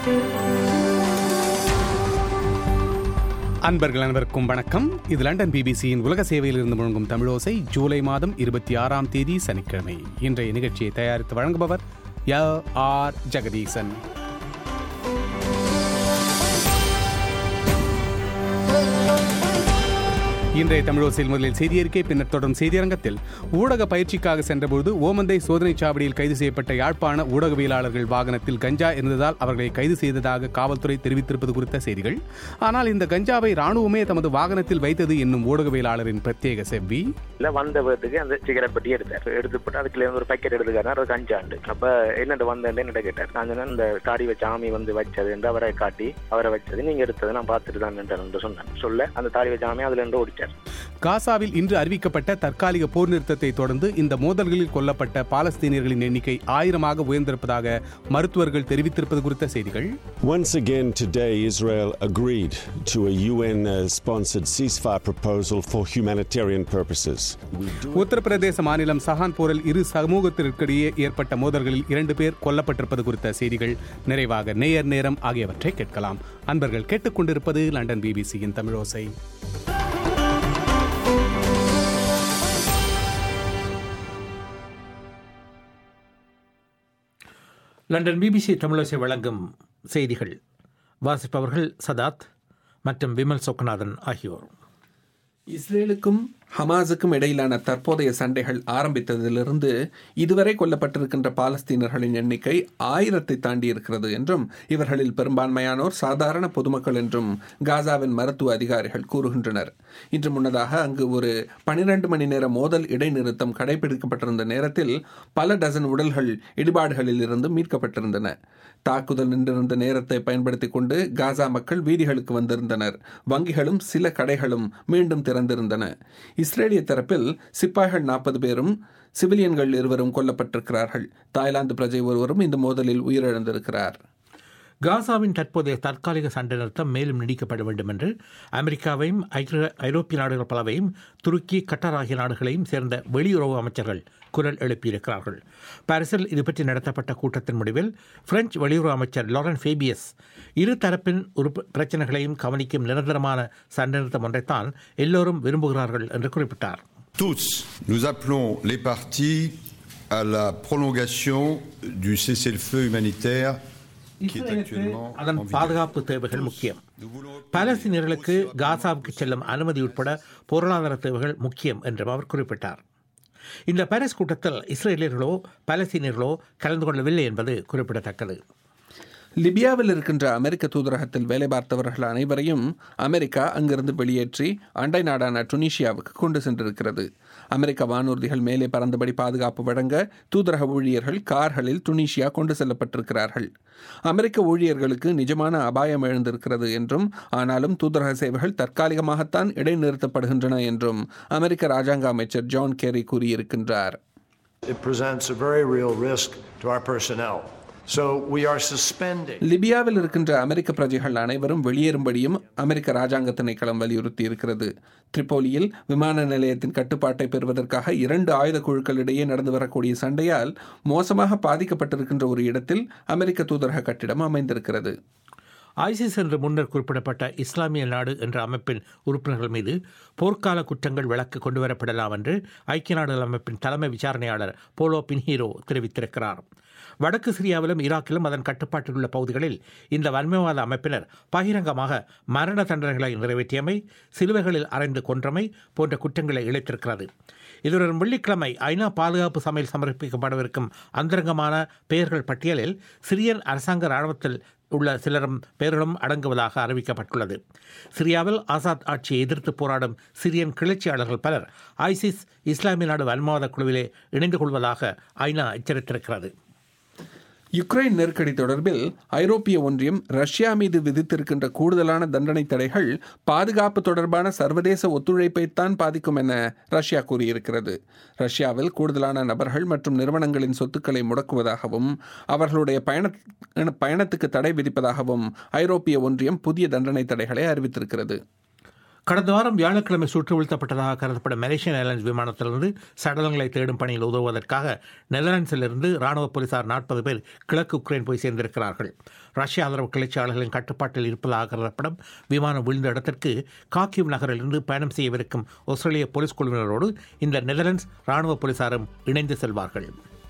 அன்பர்கள் அனைவருக்கும் வணக்கம் இது லண்டன் பிபிசியின் உலக சேவையில் இருந்து முழங்கும் தமிழோசை ஜூலை மாதம் இருபத்தி ஆறாம் தேதி சனிக்கிழமை இன்றைய நிகழ்ச்சியை தயாரித்து வழங்குபவர் ய ஆர் ஜெகதீசன் இன்றைய தமிழோசையில் முதலில் செய்தியறிக்கை பின்னர் தொடரும் செய்தியரங்கத்தில் ஊடக பயிற்சிக்காக சென்றபோது ஓமந்தை சோதனைச் சாவடியில் கைது செய்யப்பட்ட யாழ்ப்பாண ஊடகவியலாளர்கள் வாகனத்தில் கஞ்சா இருந்ததால் அவர்களை கைது செய்ததாக காவல்துறை தெரிவித்திருப்பது குறித்த செய்திகள் ஆனால் இந்த கஞ்சாவை ராணுவமே தமது வாகனத்தில் வைத்தது என்னும் ஊடகவியலாளரின் பிரத்யேக செவ்வி இல்ல வந்த வீட்டுக்கு அந்த சிகரெட் பெட்டி எடுத்தார் எடுத்து போட்டு அதுக்குள்ள இருந்து ஒரு பாக்கெட் எடுத்துக்காரு அது கஞ்சாண்டு அப்ப என்னட்டு வந்தேன் என்ன கேட்டார் நான் சொன்னேன் இந்த தாடி வச்ச ஆமி வந்து வச்சது என்று அவரை காட்டி அவரை வச்சது நீங்க எடுத்தது நான் பார்த்துட்டு தான் நின்றேன் என்று சொன்னேன் சொல்ல அந்த தாடி வச்ச ஆமி அதுல இருந்து ஓடிச்சார் காசாவில் இன்று அறிவிக்கப்பட்ட தற்காலிக போர் நிறுத்தத்தை தொடர்ந்து இந்த மோதல்களில் கொல்லப்பட்ட பாலஸ்தீனியர்களின் எண்ணிக்கை ஆயிரமாக உயர்ந்திருப்பதாக மருத்துவர்கள் தெரிவித்திருப்பது குறித்த செய்திகள் Once again today, Israel agreed to a UN uh, sponsored ceasefire proposal for humanitarian purposes. We do Uttar Pradesh மாநிலம் சஹான்பூரில் இரு சமூகத்திற்கிடையே ஏற்பட்ட மோதல்களில் இரண்டு பேர் கொல்லப்பட்டிருப்பது குறித்த செய்திகள் நிறைவாக நேயர் நேரம் ஆகியவற்றை கேட்கலாம் அன்பர்கள் கேட்டுக்கொண்டிருப்பது லண்டன் பிபிசியின் தமிழோசை லண்டன் பிபிசி தமிழோசை வழங்கும் செய்திகள் வாசிப்பவர்கள் சதாத் மற்றும் விமல் சொக்கநாதன் ஆகியோர் இஸ்ரேலுக்கும் ஹமாஸுக்கும் இடையிலான தற்போதைய சண்டைகள் ஆரம்பித்ததிலிருந்து இதுவரை கொல்லப்பட்டிருக்கின்ற பாலஸ்தீனர்களின் எண்ணிக்கை ஆயிரத்தை தாண்டி இருக்கிறது என்றும் இவர்களில் பெரும்பான்மையானோர் சாதாரண பொதுமக்கள் என்றும் காசாவின் மருத்துவ அதிகாரிகள் கூறுகின்றனர் இன்று முன்னதாக அங்கு ஒரு பனிரெண்டு மணி நேர மோதல் இடைநிறுத்தம் கடைபிடிக்கப்பட்டிருந்த நேரத்தில் பல டசன் உடல்கள் இடிபாடுகளில் இருந்து மீட்கப்பட்டிருந்தன தாக்குதல் நின்றிருந்த நேரத்தை பயன்படுத்திக் கொண்டு காசா மக்கள் வீதிகளுக்கு வந்திருந்தனர் வங்கிகளும் சில கடைகளும் மீண்டும் திறந்திருந்தன இஸ்ரேலிய தரப்பில் சிப்பாய்கள் நாற்பது பேரும் சிவிலியன்கள் இருவரும் கொல்லப்பட்டிருக்கிறார்கள் தாய்லாந்து பிரஜை ஒருவரும் இந்த மோதலில் உயிரிழந்திருக்கிறார் காசாவின் தற்போதைய தற்காலிக சண்டை நிறுத்தம் மேலும் நீடிக்கப்பட வேண்டும் என்று அமெரிக்காவையும் ஐக்கிய ஐரோப்பிய நாடுகள் பலவையும் துருக்கி கட்டார் ஆகிய நாடுகளையும் சேர்ந்த வெளியுறவு அமைச்சர்கள் குரல் எழுப்பியிருக்கிறார்கள் பாரிஸில் இது பற்றி நடத்தப்பட்ட கூட்டத்தின் முடிவில் பிரெஞ்சு வெளியுறவு அமைச்சர் லாரன் ஃபேபியஸ் இரு தரப்பின் உறுப்பு பிரச்சனைகளையும் கவனிக்கும் நிரந்தரமான சண்டை நிறுத்தம் ஒன்றைத்தான் எல்லோரும் விரும்புகிறார்கள் என்று குறிப்பிட்டார் Tous, nous appelons les partis à la prolongation du cessez-le-feu humanitaire qui est actuellement அதன் en vigueur. பாதுகாப்பு தேவைகள் முக்கியம் பாலஸ்தீனியர்களுக்கு காசாவுக்கு செல்லும் அனுமதி உட்பட பொருளாதார தேவைகள் முக்கியம் என்றும் அவர் குறிப்பிட்டார் இந்த பாரிஸ் கூட்டத்தில் இஸ்ரேலியர்களோ பாலஸ்தீனியர்களோ கலந்து கொள்ளவில்லை என்பது குறிப்பிடத்தக்கது லிபியாவில் இருக்கின்ற அமெரிக்க தூதரகத்தில் வேலை பார்த்தவர்கள் அனைவரையும் அமெரிக்கா அங்கிருந்து வெளியேற்றி அண்டை நாடான டுனிஷியாவுக்கு கொண்டு சென்றிருக்கிறது அமெரிக்க வானூர்திகள் மேலே பறந்தபடி பாதுகாப்பு வழங்க தூதரக ஊழியர்கள் கார்களில் டுனிஷியா கொண்டு செல்லப்பட்டிருக்கிறார்கள் அமெரிக்க ஊழியர்களுக்கு நிஜமான அபாயம் எழுந்திருக்கிறது என்றும் ஆனாலும் தூதரக சேவைகள் தற்காலிகமாகத்தான் இடைநிறுத்தப்படுகின்றன என்றும் அமெரிக்க ராஜாங்க அமைச்சர் ஜான் கேரி கூறியிருக்கின்றார் It presents a very real risk to our personnel. So we are suspending. லிபியாவில் இருக்கின்ற அமெரிக்க பிரஜைகள் அனைவரும் வெளியேறும்படியும் அமெரிக்க ராஜாங்க திணைக்களம் வலியுறுத்தி இருக்கிறது திரிபோலியில் விமான நிலையத்தின் கட்டுப்பாட்டை பெறுவதற்காக இரண்டு ஆயுத குழுக்களிடையே நடந்து வரக்கூடிய சண்டையால் மோசமாக பாதிக்கப்பட்டிருக்கின்ற ஒரு இடத்தில் அமெரிக்க தூதரக கட்டிடம் அமைந்திருக்கிறது ஐசிஸ் என்று முன்னர் குறிப்பிடப்பட்ட இஸ்லாமிய நாடு என்ற அமைப்பின் உறுப்பினர்கள் மீது போர்க்கால குற்றங்கள் விளக்கு கொண்டுவரப்படலாம் என்று ஐக்கிய நாடுகள் அமைப்பின் தலைமை விசாரணையாளர் போலோ பின்ஹீரோ தெரிவித்திருக்கிறார் வடக்கு சிரியாவிலும் ஈராக்கிலும் அதன் கட்டுப்பாட்டில் உள்ள பகுதிகளில் இந்த வன்மைவாத அமைப்பினர் பகிரங்கமாக மரண தண்டனைகளை நிறைவேற்றியமை சிலுவைகளில் அறைந்து கொன்றமை போன்ற குற்றங்களை இழைத்திருக்கிறது இதுடன் வெள்ளிக்கிழமை ஐநா பாதுகாப்பு சமையல் சமர்ப்பிக்கப்படவிருக்கும் அந்தரங்கமான பெயர்கள் பட்டியலில் சிரியன் அரசாங்க இராணுவத்தில் உள்ள சிலரும் பெயர்களும் அடங்குவதாக அறிவிக்கப்பட்டுள்ளது சிரியாவில் ஆசாத் ஆட்சியை எதிர்த்து போராடும் சிரியன் கிளர்ச்சியாளர்கள் பலர் ஐசிஸ் இஸ்லாமிய நாடு வன்மவாத குழுவிலே இணைந்து கொள்வதாக ஐநா எச்சரித்திருக்கிறது யுக்ரைன் நெருக்கடி தொடர்பில் ஐரோப்பிய ஒன்றியம் ரஷ்யா மீது விதித்திருக்கின்ற கூடுதலான தண்டனை தடைகள் பாதுகாப்பு தொடர்பான சர்வதேச ஒத்துழைப்பைத்தான் பாதிக்கும் என ரஷ்யா கூறியிருக்கிறது ரஷ்யாவில் கூடுதலான நபர்கள் மற்றும் நிறுவனங்களின் சொத்துக்களை முடக்குவதாகவும் அவர்களுடைய பயண பயணத்துக்கு தடை விதிப்பதாகவும் ஐரோப்பிய ஒன்றியம் புதிய தண்டனை தடைகளை அறிவித்திருக்கிறது கடந்த வாரம் வியாழக்கிழமை சுற்று வீழ்த்தப்பட்டதாக கருதப்படும் மலேசியன் ஏர்லைன்ஸ் விமானத்திலிருந்து சடலங்களை தேடும் பணியில் உதவுவதற்காக நெதர்லாண்ட்ஸிலிருந்து ராணுவ போலீசார் நாற்பது பேர் கிழக்கு உக்ரைன் போய் சேர்ந்திருக்கிறார்கள் ரஷ்ய ஆதரவு கிளர்ச்சியாளர்களின் கட்டுப்பாட்டில் இருப்பதாக கருதப்படும் விமானம் விழுந்த இடத்திற்கு காக்கிவ் நகரிலிருந்து பயணம் செய்யவிருக்கும் ஆஸ்திரேலிய போலீஸ் குழுவினரோடு இந்த நெதர்லாண்ட்ஸ் ராணுவ போலீசாரும் இணைந்து செல்வார்கள்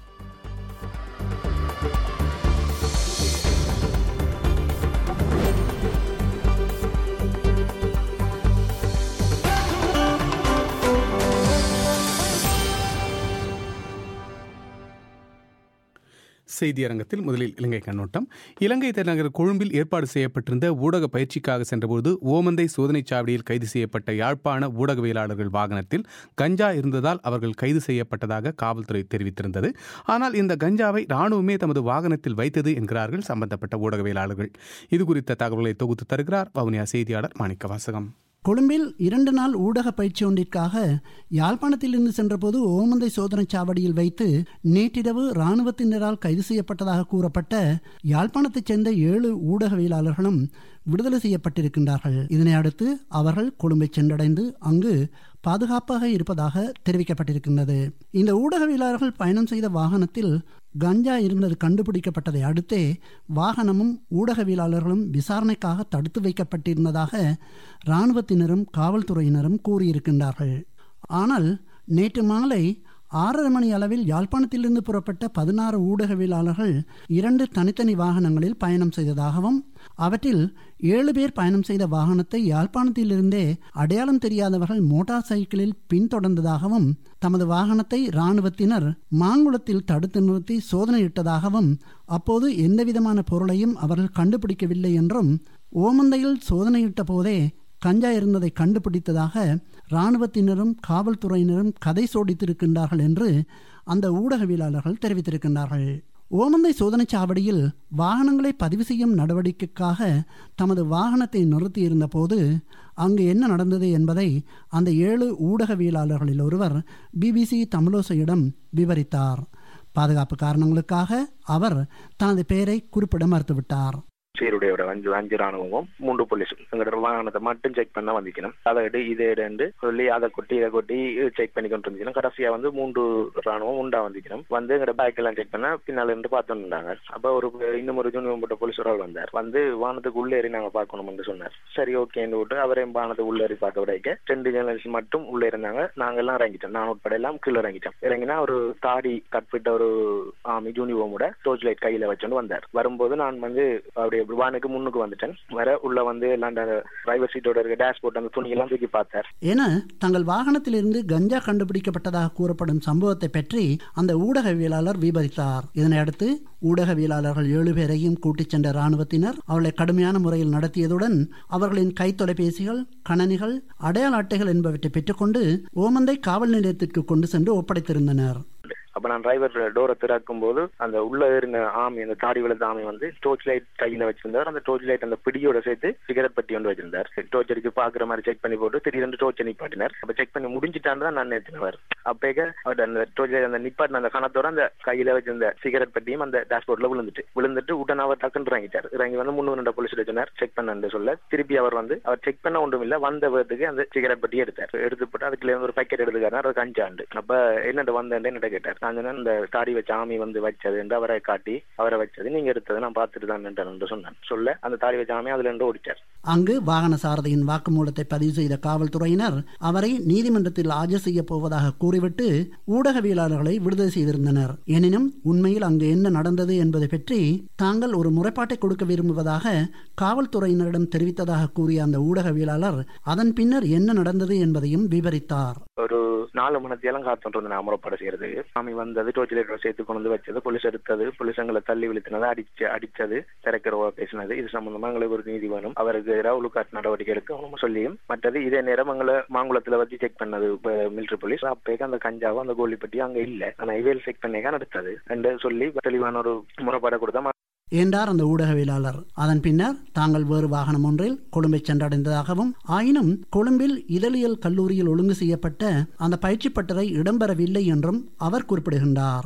செய்தி அரங்கத்தில் முதலில் இலங்கை கண்ணோட்டம் இலங்கை தலைநகர் கொழும்பில் ஏற்பாடு செய்யப்பட்டிருந்த ஊடக பயிற்சிக்காக சென்றபோது ஓமந்தை சோதனைச் சாவடியில் கைது செய்யப்பட்ட யாழ்ப்பாண ஊடகவியலாளர்கள் வாகனத்தில் கஞ்சா இருந்ததால் அவர்கள் கைது செய்யப்பட்டதாக காவல்துறை தெரிவித்திருந்தது ஆனால் இந்த கஞ்சாவை ராணுவமே தமது வாகனத்தில் வைத்தது என்கிறார்கள் சம்பந்தப்பட்ட ஊடகவியலாளர்கள் இது குறித்த தகவல்களை தொகுத்து தருகிறார் வவுனியா செய்தியாளர் மாணிக்க வாசகம் கொழும்பில் இரண்டு நாள் ஊடக பயிற்சி ஒன்றிற்காக யாழ்ப்பாணத்திலிருந்து சென்றபோது ஓமந்தை சோதனைச் சாவடியில் வைத்து நேற்றிரவு இராணுவத்தினரால் கைது செய்யப்பட்டதாக கூறப்பட்ட யாழ்ப்பாணத்தைச் சேர்ந்த ஏழு ஊடகவியலாளர்களும் விடுதலை செய்யப்பட்டிருக்கின்றார்கள் இதனை அடுத்து அவர்கள் கொழும்பை சென்றடைந்து அங்கு பாதுகாப்பாக இருப்பதாக தெரிவிக்கப்பட்டிருக்கின்றது இந்த ஊடகவியலாளர்கள் பயணம் செய்த வாகனத்தில் கஞ்சா இருந்தது கண்டுபிடிக்கப்பட்டதை அடுத்தே வாகனமும் ஊடகவியலாளர்களும் விசாரணைக்காக தடுத்து வைக்கப்பட்டிருந்ததாக இராணுவத்தினரும் காவல்துறையினரும் கூறியிருக்கின்றார்கள் ஆனால் நேற்று மாலை ஆறரை மணி அளவில் யாழ்ப்பாணத்திலிருந்து புறப்பட்ட பதினாறு ஊடகவியலாளர்கள் இரண்டு தனித்தனி வாகனங்களில் பயணம் செய்ததாகவும் அவற்றில் ஏழு பேர் பயணம் செய்த வாகனத்தை யாழ்ப்பாணத்திலிருந்தே அடையாளம் தெரியாதவர்கள் மோட்டார் சைக்கிளில் பின்தொடர்ந்ததாகவும் தமது வாகனத்தை இராணுவத்தினர் மாங்குளத்தில் தடுத்து நிறுத்தி சோதனையிட்டதாகவும் அப்போது எந்தவிதமான பொருளையும் அவர்கள் கண்டுபிடிக்கவில்லை என்றும் ஓமந்தையில் சோதனையிட்ட போதே கஞ்சா இருந்ததை கண்டுபிடித்ததாக இராணுவத்தினரும் காவல்துறையினரும் கதை சோடித்திருக்கின்றார்கள் என்று அந்த ஊடகவியலாளர்கள் தெரிவித்திருக்கின்றார்கள் ஓமந்தை சோதனைச் சாவடியில் வாகனங்களை பதிவு செய்யும் நடவடிக்கைக்காக தமது வாகனத்தை நிறுத்தியிருந்த போது அங்கு என்ன நடந்தது என்பதை அந்த ஏழு ஊடகவியலாளர்களில் ஒருவர் பிபிசி தமிழோசையிடம் விவரித்தார் பாதுகாப்பு காரணங்களுக்காக அவர் தனது பெயரை குறிப்பிட மறுத்துவிட்டார் சீருடையோட அஞ்சு அஞ்சு ராணுவமும் மூன்று போலீஸும் எங்களோட வாகனத்தை மட்டும் செக் பண்ண வந்திக்கணும் அதை எடு இதை எடுன்னு சொல்லி அதை கொட்டி இதை கொட்டி செக் பண்ணி கொண்டு இருந்துக்கணும் கடைசியா வந்து மூன்று ராணுவம் உண்டா வந்திக்கணும் வந்து எங்களோட பேக் எல்லாம் செக் பண்ண பின்னால இருந்து பார்த்துருந்தாங்க அப்ப ஒரு இன்னும் ஒரு ஜூனியம் போட்ட போலீஸ் ஒரு ஆள் வந்தார் வந்து வாகனத்துக்கு உள்ள ஏறி நாங்க பார்க்கணும்னு சொன்னார் சரி ஓகேன்னு விட்டு அவரையும் வாகனத்துக்கு உள்ள ஏறி பார்க்க விடைக்க ரெண்டு ஜேர்னலிஸ்ட் மட்டும் உள்ள இருந்தாங்க நாங்க எல்லாம் இறங்கிட்டோம் நான் உட்பட எல்லாம் கீழே இறங்கிட்டோம் இறங்கினா ஒரு தாடி கட்பிட்ட ஒரு ஆமி யூனிஃபார்மோட டோர்ச் லைட் கையில வச்சுட்டு வந்தார் வரும்போது நான் வந்து அப்படியே வானுக்கு முன்னுக்கு வந்துட்டேன் வர உள்ள வந்து எல்லாம் டிரைவர் சீட்டோட இருக்க டேஷ்போர்ட் அந்த துணி எல்லாம் தூக்கி பார்த்தார் என தங்கள் வாகனத்திலிருந்து கஞ்சா கண்டுபிடிக்கப்பட்டதாக கூறப்படும் சம்பவத்தை பற்றி அந்த ஊடகவியலாளர் விவரித்தார் இதனை அடுத்து ஊடகவியலாளர்கள் ஏழு பேரையும் கூட்டிச் சென்ற ராணுவத்தினர் அவர்களை கடுமையான முறையில் நடத்தியதுடன் அவர்களின் கை தொலைபேசிகள் கணனிகள் அடையாள அட்டைகள் என்பவற்றை பெற்றுக்கொண்டு ஓமந்தை காவல் நிலையத்திற்கு கொண்டு சென்று ஒப்படைத்திருந்தனர் அப்ப நான் டிரைவர் டோரை திறக்கும் போது அந்த உள்ள இருந்த ஆமி அந்த தாடி விழுந்த ஆமி வந்து டோர்ச் லைட் கையில வச்சிருந்தார் அந்த டோர்ச் லைட் அந்த பிடியோட சேர்த்து சிகரெட் பட்டி வந்து வச்சிருந்தார் டோர்ச் அடிச்சு பாக்குற மாதிரி செக் பண்ணி போட்டு திடீர்னு டோர்ச் நிப்பாட்டினார் அப்ப செக் பண்ணி முடிஞ்சிட்டான்னு தான் நான் நேற்றினவர் அப்பேக அவர் அந்த டோர்ச் லைட் அந்த நிப்பாட்டின அந்த கணத்தோட அந்த கையில வச்சிருந்த சிகரெட் பட்டியும் அந்த டேஷ்போர்ட்ல விழுந்துட்டு விழுந்துட்டு உடனே அவர் டக்குன்னு இறங்கிட்டார் இறங்கி வந்து முன்னூறு ரெண்டு போலீஸ் சொன்னார் செக் பண்ணு சொல்ல திருப்பி அவர் வந்து அவர் செக் பண்ண ஒன்றும் இல்ல வந்த வேர்த்துக்கு அந்த சிகரெட் பட்டி எடுத்தார் எடுத்து போட்டு அதுக்குள்ள ஒரு பேக்கெட் எடுத்துக்காரு அது கஞ்சாண்டு அப்ப என்னட்ட வந்தேன் என்னட்ட கேட்டார் நான் சொன்னேன் இந்த தாடி வச்ச ஆமி வந்து வச்சது என்று அவரை காட்டி அவரை வச்சது நீங்க எடுத்தது நான் பார்த்துட்டு தான் என்று சொன்னேன் சொல்ல அந்த தாடி வச்ச ஆமி அதுல இருந்து ஓடிச்சார் அங்கு வாகன சாரதியின் வாக்குமூலத்தை பதிவு செய்த காவல்துறையினர் அவரை நீதிமன்றத்தில் ஆஜர் செய்ய போவதாக கூறிவிட்டு ஊடகவியலாளர்களை விடுதலை செய்திருந்தனர் எனினும் உண்மையில் அங்கு என்ன நடந்தது என்பதை பற்றி தாங்கள் ஒரு முறைப்பாட்டை கொடுக்க விரும்புவதாக காவல்துறையினரிடம் தெரிவித்ததாக கூறிய அந்த ஊடகவியலாளர் அதன் பின்னர் என்ன நடந்தது என்பதையும் விவரித்தார் ஒரு நாலு மணத்தையெல்லாம் காத்துட்டு இருந்தேன் அமரப்பட செய்யறதுக்கு சாமி வந்தது டோர்ச்சிலேட்டர் சேர்த்து கொண்டு வந்து வச்சது போலீஸ் எடுத்தது போலீஸ் எங்களை தள்ளி விழுத்தினது அடிச்சு அடிச்சது திறக்கிறவா பேசினது இது சம்பந்தமா எங்களுக்கு ஒரு நீதி வேணும் அவருக்கு ரவுலுக்காட் நடவடிக்கை எடுக்க சொல்லியும் மற்றது இதே நேரம் எங்களை மாங்குளத்துல வச்சு செக் பண்ணது மிலிட்டரி போலீஸ் அப்பேக்கு அந்த கஞ்சாவும் அந்த கோழிப்பட்டி அங்க இல்ல ஆனா இவையில் செக் பண்ணிக்க நடத்தது என்று சொல்லி தெளிவான ஒரு முறைப்பாடை கொடுத்தா என்றார் அந்த ஊடகவியலாளர் அதன் பின்னர் தாங்கள் வேறு வாகனம் ஒன்றில் கொழும்பை சென்றடைந்ததாகவும் ஆயினும் கொழும்பில் இதழியல் கல்லூரியில் ஒழுங்கு செய்யப்பட்ட அந்த பயிற்சி பட்டறை இடம்பெறவில்லை என்றும் அவர் குறிப்பிடுகின்றார்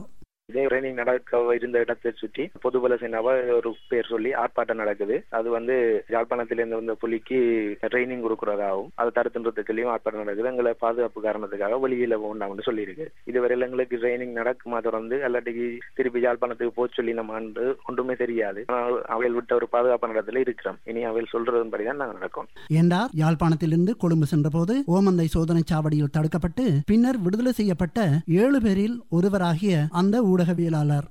இதே ட்ரைனிங் நடக்க இருந்த இடத்தை சுற்றி பொதுபல சேனாவா ஒரு பேர் சொல்லி ஆர்ப்பாட்டம் நடக்குது அது வந்து யாழ்ப்பாணத்திலிருந்து வந்த புலிக்கு ட்ரைனிங் கொடுக்கறதாகவும் அதை தடுத்துன்றது சொல்லியும் ஆர்ப்பாட்டம் நடக்குது எங்களை பாதுகாப்பு காரணத்துக்காக வெளியில போண்டாம்னு சொல்லியிருக்கு இதுவரையில் எங்களுக்கு ட்ரைனிங் நடக்குமா தொடர்ந்து அல்லாட்டிக்கு திருப்பி யாழ்ப்பாணத்துக்கு போக சொல்லி நம்ம ஆண்டு ஒன்றுமே தெரியாது ஆனால் அவையில் விட்ட ஒரு பாதுகாப்பு நடத்துல இருக்கிறோம் இனி அவையில் சொல்றதுபடிதான் நாங்கள் நடக்கும் என்றார் யாழ்ப்பாணத்திலிருந்து கொழும்பு சென்றபோது ஓமந்தை சோதனை சாவடியில் தடுக்கப்பட்டு பின்னர் விடுதலை செய்யப்பட்ட ஏழு பேரில் ஒருவராகிய அந்த ஊடகவியலாளர்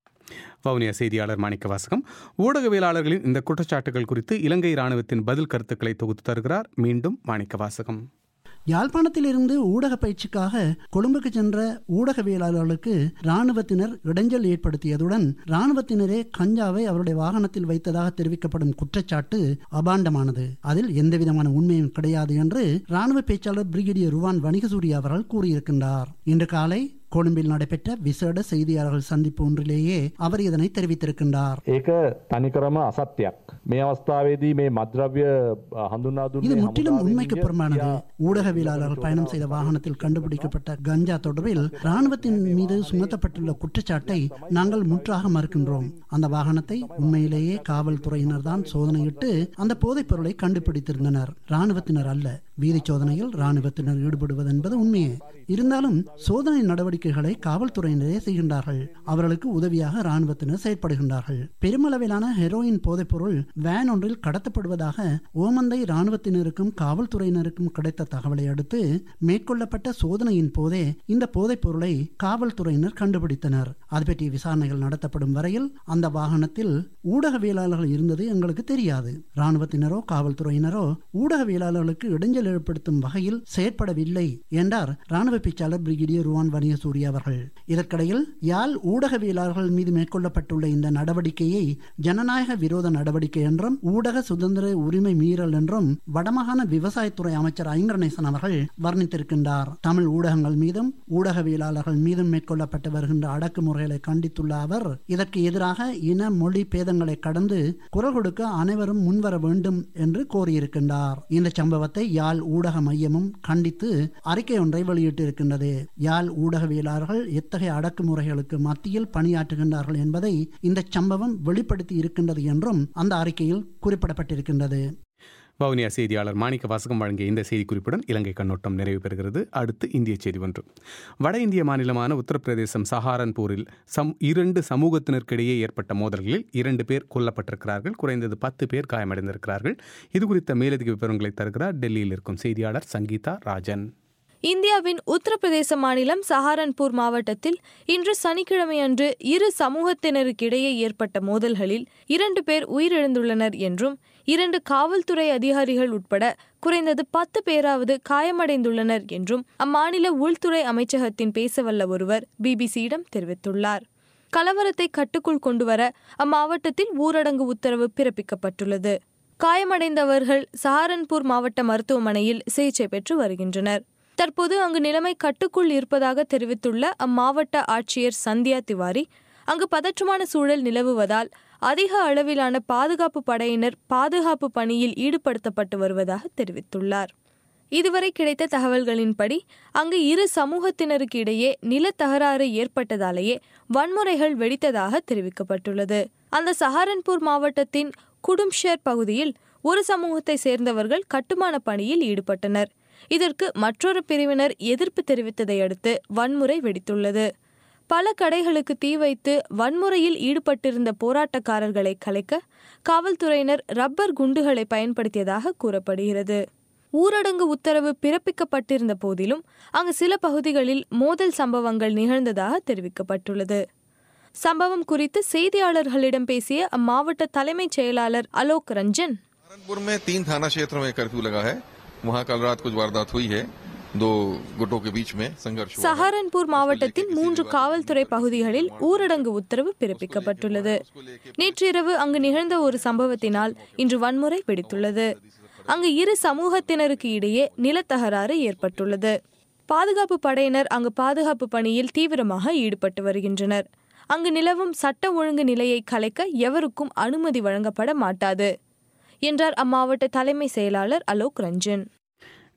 வவுனியா செய்தியாளர் மாணிக்க வாசகம் ஊடகவியலாளர்களின் இந்த குற்றச்சாட்டுகள் குறித்து இலங்கை ராணுவத்தின் பதில் கருத்துக்களை தொகுத்து தருகிறார் மீண்டும் மாணிக்க வாசகம் யாழ்ப்பாணத்திலிருந்து ஊடக பயிற்சிக்காக கொழும்புக்கு சென்ற ஊடகவியலாளர்களுக்கு ராணுவத்தினர் இடைஞ்சல் ஏற்படுத்தியதுடன் ராணுவத்தினரே கஞ்சாவை அவருடைய வாகனத்தில் வைத்ததாக தெரிவிக்கப்படும் குற்றச்சாட்டு அபாண்டமானது அதில் எந்தவிதமான உண்மையும் கிடையாது என்று ராணுவ பேச்சாளர் பிரிகேடியர் ருவான் வணிகசூரிய அவர்கள் கூறியிருக்கின்றார் இன்று காலை கொழும்பில் நடைபெற்ற விசேட செய்தியாளர்கள் சந்திப்பு ஒன்றிலேயே அவர் இதனை தெரிவித்திருக்கின்றார் ඒක තනිකරම අසත්‍යයක්. මේ අවස්ථාවේදී මේ මද්‍රව්‍ය හඳුනා இது දුන්නේ முற்றிலும் உண்மைக்கு புறம்பானது ஊடகவியலாளர்கள் பயணம் செய்த வாகனத்தில் கண்டுபிடிக்கப்பட்ட கஞ்சா தொடர்பில் ராணுவத்தின் மீது சுமத்தப்பட்டுள்ள குற்றச்சாட்டை நாங்கள் முற்றாக மறுக்கின்றோம் அந்த வாகனத்தை உண்மையிலேயே காவல்துறையினர் தான் சோதனையிட்டு அந்த போதைப் பொருளை கண்டுபிடித்திருந்தனர் ராணுவத்தினர் அல்ல வீதி சோதனையில் ராணுவத்தினர் ஈடுபடுவது என்பது உண்மையே இருந்தாலும் சோதனை நடவடிக்கைகளை காவல்துறையினரே செய்கின்றார்கள் அவர்களுக்கு உதவியாக ராணுவத்தினர் செயற்படுகின்றார்கள் பெருமளவிலான ஹெரோயின் போதைப்பொருள் வேன் ஒன்றில் கடத்தப்படுவதாக ஓமந்தை ராணுவத்தினருக்கும் காவல்துறையினருக்கும் கிடைத்த தகவலை அடுத்து மேற்கொள்ளப்பட்ட சோதனையின் போதே இந்த போதைப் பொருளை காவல்துறையினர் கண்டுபிடித்தனர் அது பற்றிய விசாரணைகள் நடத்தப்படும் வரையில் அந்த வாகனத்தில் ஊடகவியலாளர்கள் இருந்தது எங்களுக்கு தெரியாது ராணுவத்தினரோ காவல்துறையினரோ ஊடகவியலாளர்களுக்கு இடைஞ்சல் ஏற்படுத்தும் வகையில் செயற்படவில்லை என்றார் ராணுவ பேச்சாளர் பிரிகேடியர் ருவான் வணிகசூரி அவர்கள் இதற்கிடையில் யாழ் ஊடகவியலாளர்கள் மீது மேற்கொள்ளப்பட்டுள்ள இந்த நடவடிக்கையை ஜனநாயக விரோத நடவடிக்கை என்றும் ஊடக சுதந்திர உரிமை மீறல் என்றும் வடமாகாண விவசாயத்துறை அமைச்சர் ஐங்கரநேசன் அவர்கள் வர்ணித்திருக்கின்றார் தமிழ் ஊடகங்கள் மீதும் ஊடகவியலாளர்கள் மீதும் மேற்கொள்ளப்பட்டு வருகின்ற அடக்குமுறைகளை கண்டித்துள்ள அவர் இதற்கு எதிராக இன மொழி பேதங்களை கடந்து குரல் கொடுக்க அனைவரும் முன்வர வேண்டும் என்று கோரியிருக்கின்றார் இந்த சம்பவத்தை யாழ் ஊடக மையமும் கண்டித்து அறிக்கை ஒன்றை வெளியிட்டிருக்கின்றது யாழ் ஊடகவியலாளர்கள் எத்தகைய அடக்குமுறைகளுக்கு மத்தியில் பணியாற்றுகின்றார்கள் என்பதை இந்த சம்பவம் வெளிப்படுத்தி இருக்கின்றது என்றும் அந்த அறிக்கையில் குறிப்பிடப்பட்டிருக்கின்றது வவுனியா செய்தியாளர் மாணிக்க வாசகம் வழங்கிய இந்த செய்திக்குறிப்புடன் இலங்கை கண்ணோட்டம் நிறைவு பெறுகிறது அடுத்து இந்திய செய்தி ஒன்று வட இந்திய மாநிலமான உத்தரப்பிரதேசம் சஹாரன்பூரில் சம் இரண்டு சமூகத்தினருக்கிடையே ஏற்பட்ட மோதல்களில் இரண்டு பேர் கொல்லப்பட்டிருக்கிறார்கள் குறைந்தது பத்து பேர் காயமடைந்திருக்கிறார்கள் இது குறித்த மேலதிக விவரங்களை தருகிறார் டெல்லியில் இருக்கும் செய்தியாளர் சங்கீதா ராஜன் இந்தியாவின் உத்தரப்பிரதேச மாநிலம் சஹாரன்பூர் மாவட்டத்தில் இன்று சனிக்கிழமையன்று இரு சமூகத்தினருக்கிடையே ஏற்பட்ட மோதல்களில் இரண்டு பேர் உயிரிழந்துள்ளனர் என்றும் இரண்டு காவல்துறை அதிகாரிகள் உட்பட குறைந்தது பத்து பேராவது காயமடைந்துள்ளனர் என்றும் அம்மாநில உள்துறை அமைச்சகத்தின் பேசவல்ல ஒருவர் பிபிசியிடம் தெரிவித்துள்ளார் கலவரத்தை கட்டுக்குள் கொண்டுவர அம்மாவட்டத்தில் ஊரடங்கு உத்தரவு பிறப்பிக்கப்பட்டுள்ளது காயமடைந்தவர்கள் சஹாரன்பூர் மாவட்ட மருத்துவமனையில் சிகிச்சை பெற்று வருகின்றனர் தற்போது அங்கு நிலைமை கட்டுக்குள் இருப்பதாக தெரிவித்துள்ள அம்மாவட்ட ஆட்சியர் சந்தியா திவாரி அங்கு பதற்றமான சூழல் நிலவுவதால் அதிக அளவிலான பாதுகாப்பு படையினர் பாதுகாப்பு பணியில் ஈடுபடுத்தப்பட்டு வருவதாக தெரிவித்துள்ளார் இதுவரை கிடைத்த தகவல்களின்படி அங்கு இரு சமூகத்தினருக்கு இடையே நிலத்தகராறு ஏற்பட்டதாலேயே வன்முறைகள் வெடித்ததாக தெரிவிக்கப்பட்டுள்ளது அந்த சஹாரன்பூர் மாவட்டத்தின் குடும்ஷேர் பகுதியில் ஒரு சமூகத்தை சேர்ந்தவர்கள் கட்டுமான பணியில் ஈடுபட்டனர் இதற்கு மற்றொரு பிரிவினர் எதிர்ப்பு தெரிவித்ததை அடுத்து வன்முறை வெடித்துள்ளது பல கடைகளுக்கு தீ வைத்து வன்முறையில் ஈடுபட்டிருந்த போராட்டக்காரர்களை கலைக்க காவல்துறையினர் ரப்பர் குண்டுகளை பயன்படுத்தியதாக கூறப்படுகிறது ஊரடங்கு உத்தரவு பிறப்பிக்கப்பட்டிருந்த போதிலும் அங்கு சில பகுதிகளில் மோதல் சம்பவங்கள் நிகழ்ந்ததாக தெரிவிக்கப்பட்டுள்ளது சம்பவம் குறித்து செய்தியாளர்களிடம் பேசிய அம்மாவட்ட தலைமைச் செயலாளர் அலோக் ரஞ்சன் सहारनपुर में तीन थाना क्षेत्रों में कर्फ्यू लगा है वहां कल रात कुछ वारदात हुई है दो गुटों के बीच में संघर्ष हुआ है। சஹாரன்பூர் மாவட்டத்தின் மூன்று காவல்துறை பகுதிகளில் ஊரடங்கு உத்தரவு பிறப்பிக்கப்பட்டுள்ளது நேற்றிரவு அங்கு நிகழ்ந்த ஒரு சம்பவத்தினால் இன்று வன்முறை வெடித்துள்ளது அங்கு இரு சமூகத்தினருக்கு இடையே நிலத்தகராறு ஏற்பட்டுள்ளது பாதுகாப்பு படையினர் அங்கு பாதுகாப்பு பணியில் தீவிரமாக ஈடுபட்டு வருகின்றனர் அங்கு நிலவும் சட்ட ஒழுங்கு நிலையை கலைக்க எவருக்கும் அனுமதி வழங்கப்பட மாட்டாது என்றார் அம்மாவட்ட தலைமை செயலாளர் அலோக் ரஞ்சன்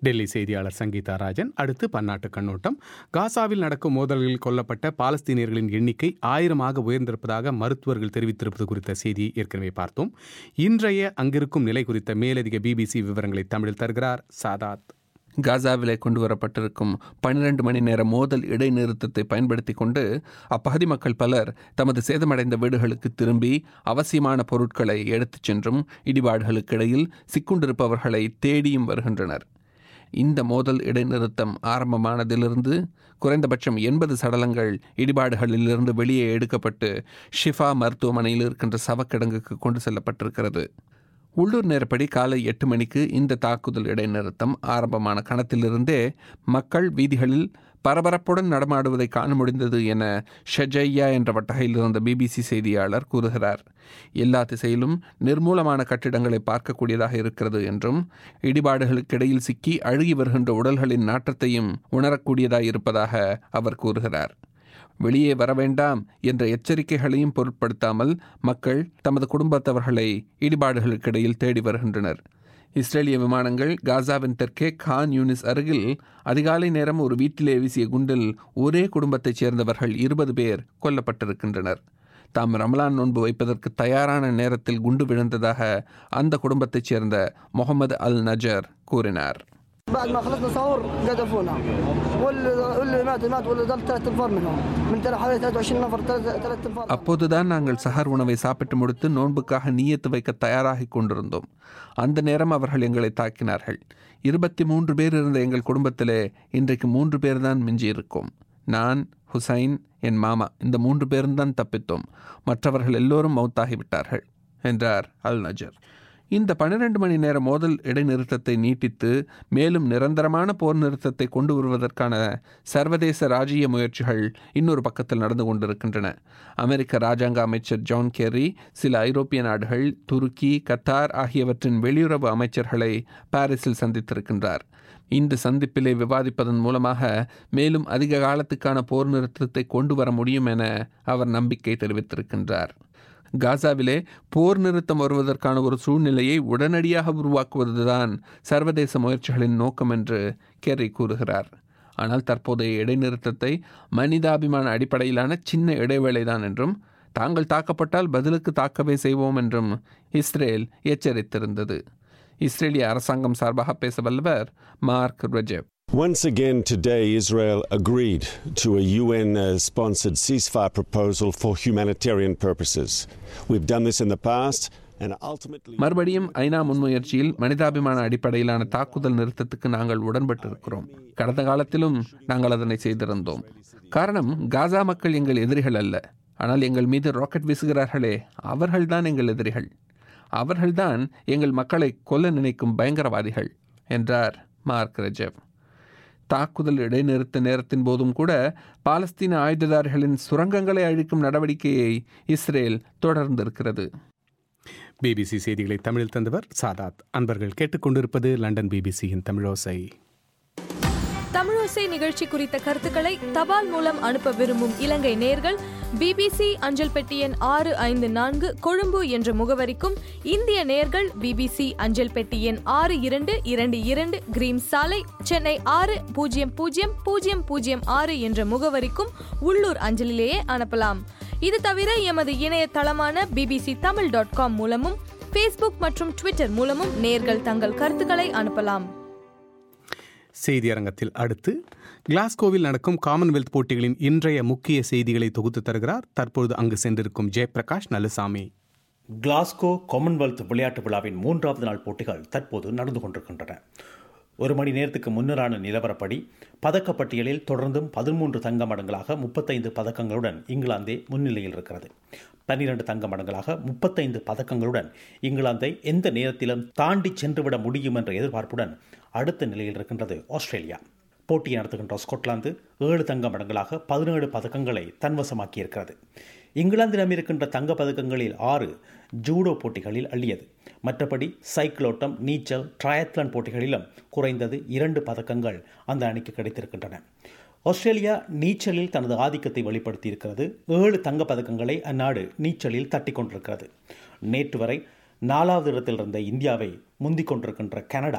டெல்லி செய்தியாளர் சங்கீதா ராஜன் அடுத்து பன்னாட்டு கண்ணோட்டம் காசாவில் நடக்கும் மோதல்களில் கொல்லப்பட்ட பாலஸ்தீனியர்களின் எண்ணிக்கை ஆயிரமாக உயர்ந்திருப்பதாக மருத்துவர்கள் தெரிவித்திருப்பது குறித்த செய்தியை ஏற்கனவே பார்த்தோம் இன்றைய அங்கிருக்கும் நிலை குறித்த மேலதிக பிபிசி விவரங்களை தமிழில் தருகிறார் சாதாத் காசாவிலே கொண்டு வரப்பட்டிருக்கும் பன்னிரண்டு மணி நேர மோதல் இடைநிறுத்தத்தை பயன்படுத்தி கொண்டு அப்பகுதி மக்கள் பலர் தமது சேதமடைந்த வீடுகளுக்கு திரும்பி அவசியமான பொருட்களை எடுத்துச் சென்றும் இடிபாடுகளுக்கு இடையில் சிக்குண்டிருப்பவர்களை தேடியும் வருகின்றனர் இந்த மோதல் இடைநிறுத்தம் ஆரம்பமானதிலிருந்து குறைந்தபட்சம் எண்பது சடலங்கள் இடிபாடுகளிலிருந்து வெளியே எடுக்கப்பட்டு ஷிஃபா மருத்துவமனையில் இருக்கின்ற சவக்கிடங்குக்கு கொண்டு செல்லப்பட்டிருக்கிறது உள்ளூர் நேரப்படி காலை எட்டு மணிக்கு இந்த தாக்குதல் இடைநிறுத்தம் ஆரம்பமான கணத்திலிருந்தே மக்கள் வீதிகளில் பரபரப்புடன் நடமாடுவதை காண முடிந்தது என ஷஜையா என்ற வட்டகையில் இருந்த பிபிசி செய்தியாளர் கூறுகிறார் எல்லா திசையிலும் நிர்மூலமான கட்டிடங்களை பார்க்கக்கூடியதாக இருக்கிறது என்றும் இடிபாடுகளுக்கிடையில் சிக்கி அழுகி வருகின்ற உடல்களின் நாற்றத்தையும் உணரக்கூடியதாக இருப்பதாக அவர் கூறுகிறார் வெளியே வர வேண்டாம் என்ற எச்சரிக்கைகளையும் பொருட்படுத்தாமல் மக்கள் தமது குடும்பத்தவர்களை இடிபாடுகளுக்கிடையில் தேடி வருகின்றனர் இஸ்ரேலிய விமானங்கள் காசாவின் தெற்கே கான் யூனிஸ் அருகில் அதிகாலை நேரம் ஒரு வீட்டிலே வீசிய குண்டில் ஒரே குடும்பத்தைச் சேர்ந்தவர்கள் இருபது பேர் கொல்லப்பட்டிருக்கின்றனர் தாம் ரமலான் நோன்பு வைப்பதற்கு தயாரான நேரத்தில் குண்டு விழுந்ததாக அந்த குடும்பத்தைச் சேர்ந்த முகமது அல் நஜர் கூறினார் بعد ما خلصنا سحور قذفونا واللي واللي مات مات واللي ضل ثلاث انفار منهم من ترى حوالي 23 نفر ثلاث انفار அப்போதுதான் நாங்கள் சஹர் உணவை சாப்பிட்டு முடித்து நோன்புக்காக நீயத்து வைக்க தயாராகிக் கொண்டிருந்தோம் அந்த நேரம் அவர்கள் எங்களை தாக்கினார்கள் இருபத்தி மூன்று பேர் இருந்த எங்கள் குடும்பத்திலே இன்றைக்கு மூன்று பேர் தான் மிஞ்சியிருக்கோம் நான் ஹுசைன் என் மாமா இந்த மூன்று பேரும் தான் தப்பித்தோம் மற்றவர்கள் எல்லோரும் மௌத்தாகிவிட்டார்கள் என்றார் அல் நஜர் இந்த பன்னிரண்டு மணி நேர மோதல் இடைநிறுத்தத்தை நீட்டித்து மேலும் நிரந்தரமான போர் நிறுத்தத்தை கொண்டு வருவதற்கான சர்வதேச ராஜ்ய முயற்சிகள் இன்னொரு பக்கத்தில் நடந்து கொண்டிருக்கின்றன அமெரிக்க ராஜாங்க அமைச்சர் ஜான் கெர்ரி சில ஐரோப்பிய நாடுகள் துருக்கி கத்தார் ஆகியவற்றின் வெளியுறவு அமைச்சர்களை பாரிஸில் சந்தித்திருக்கின்றார் இந்த சந்திப்பிலே விவாதிப்பதன் மூலமாக மேலும் அதிக காலத்துக்கான போர் நிறுத்தத்தை கொண்டு வர முடியும் என அவர் நம்பிக்கை தெரிவித்திருக்கின்றார் காசாவிலே போர் நிறுத்தம் வருவதற்கான ஒரு சூழ்நிலையை உடனடியாக உருவாக்குவதுதான் சர்வதேச முயற்சிகளின் நோக்கம் என்று கெர்ரி கூறுகிறார் ஆனால் தற்போதைய இடைநிறுத்தத்தை மனிதாபிமான அடிப்படையிலான சின்ன இடைவேளைதான் என்றும் தாங்கள் தாக்கப்பட்டால் பதிலுக்கு தாக்கவே செய்வோம் என்றும் இஸ்ரேல் எச்சரித்திருந்தது இஸ்ரேலிய அரசாங்கம் சார்பாக பேச வல்லவர் Mark Regev Once again today, Israel agreed to a UN uh, sponsored ceasefire proposal for humanitarian purposes. We've done this in the past. And ultimately... மறுபடியும் ஐநா முன்முயற்சியில் மனிதாபிமான அடிப்படையிலான தாக்குதல் நிறுத்தத்துக்கு நாங்கள் உடன்பட்டிருக்கிறோம் கடந்த காலத்திலும் நாங்கள் அதனை செய்திருந்தோம் காரணம் காசா மக்கள் எங்கள் எதிரிகள் அல்ல ஆனால் எங்கள் மீது ராக்கெட் வீசுகிறார்களே அவர்கள்தான் எங்கள் எதிரிகள் அவர்கள்தான் எங்கள் மக்களை கொல்ல நினைக்கும் பயங்கரவாதிகள் என்றார் மார்க் ரெஜெவ் தாக்குதல் இடைநிறுத்த நேரத்தின் போதும் கூட பாலஸ்தீன ஆயுததாரிகளின் சுரங்கங்களை அழிக்கும் நடவடிக்கையை இஸ்ரேல் தொடர்ந்திருக்கிறது பிபிசி செய்திகளை தமிழில் தந்தவர் சாதாத் அன்பர்கள் கேட்டுக்கொண்டிருப்பது லண்டன் பிபிசியின் தமிழோசை தமிழோசை நிகழ்ச்சி குறித்த கருத்துக்களை தபால் மூலம் அனுப்ப விரும்பும் இலங்கை நேர்கள் பிபிசி அஞ்சல் பெட்டி எண் ஆறு ஐந்து நான்கு கொழும்பு என்ற முகவரிக்கும் இந்திய நேர்கள் பிபிசி அஞ்சல் பெட்டி எண் ஆறு இரண்டு இரண்டு இரண்டு கிரீம் சாலை சென்னை ஆறு பூஜ்ஜியம் பூஜ்ஜியம் பூஜ்ஜியம் பூஜ்ஜியம் ஆறு என்ற முகவரிக்கும் உள்ளூர் அஞ்சலிலேயே அனுப்பலாம் இது தவிர எமது இணையதளமான பிபிசி தமிழ் டாட் காம் மூலமும் ஃபேஸ்புக் மற்றும் ட்விட்டர் மூலமும் நேர்கள் தங்கள் கருத்துக்களை அனுப்பலாம் செய்தி அரங்கத்தில் அடுத்து கிளாஸ்கோவில் நடக்கும் காமன்வெல்த் போட்டிகளின் இன்றைய முக்கிய செய்திகளை தொகுத்து தருகிறார் தற்பொழுது அங்கு சென்றிருக்கும் ஜெயபிரகாஷ் நல்லசாமி கிளாஸ்கோ காமன்வெல்த் விளையாட்டு விழாவின் மூன்றாவது நாள் போட்டிகள் தற்போது நடந்து கொண்டிருக்கின்றன ஒரு மணி நேரத்துக்கு முன்னரான நிலவரப்படி பதக்கப்பட்டியலில் தொடர்ந்தும் பதிமூன்று தங்க மடங்களாக முப்பத்தைந்து பதக்கங்களுடன் இங்கிலாந்தே முன்னிலையில் இருக்கிறது பன்னிரண்டு தங்க மடங்களாக முப்பத்தைந்து பதக்கங்களுடன் இங்கிலாந்தை எந்த நேரத்திலும் தாண்டி சென்றுவிட முடியும் என்ற எதிர்பார்ப்புடன் அடுத்த நிலையில் இருக்கின்றது ஆஸ்திரேலியா போட்டியை நடத்துகின்ற ஸ்கொட்லாந்து ஏழு தங்க மடங்களாக பதினேழு பதக்கங்களை தன்வசமாக்கியிருக்கிறது இங்கிலாந்திடம் இருக்கின்ற தங்க பதக்கங்களில் ஆறு ஜூடோ போட்டிகளில் அள்ளியது மற்றபடி சைக்கிளோட்டம் நீச்சல் ட்ரயத்லன் போட்டிகளிலும் குறைந்தது இரண்டு பதக்கங்கள் அந்த அணிக்கு கிடைத்திருக்கின்றன ஆஸ்திரேலியா நீச்சலில் தனது ஆதிக்கத்தை வெளிப்படுத்தியிருக்கிறது ஏழு தங்க பதக்கங்களை அந்நாடு நீச்சலில் தட்டி கொண்டிருக்கிறது நேற்று வரை நாலாவது இடத்தில் இருந்த இந்தியாவை முந்திக் கொண்டிருக்கின்ற கனடா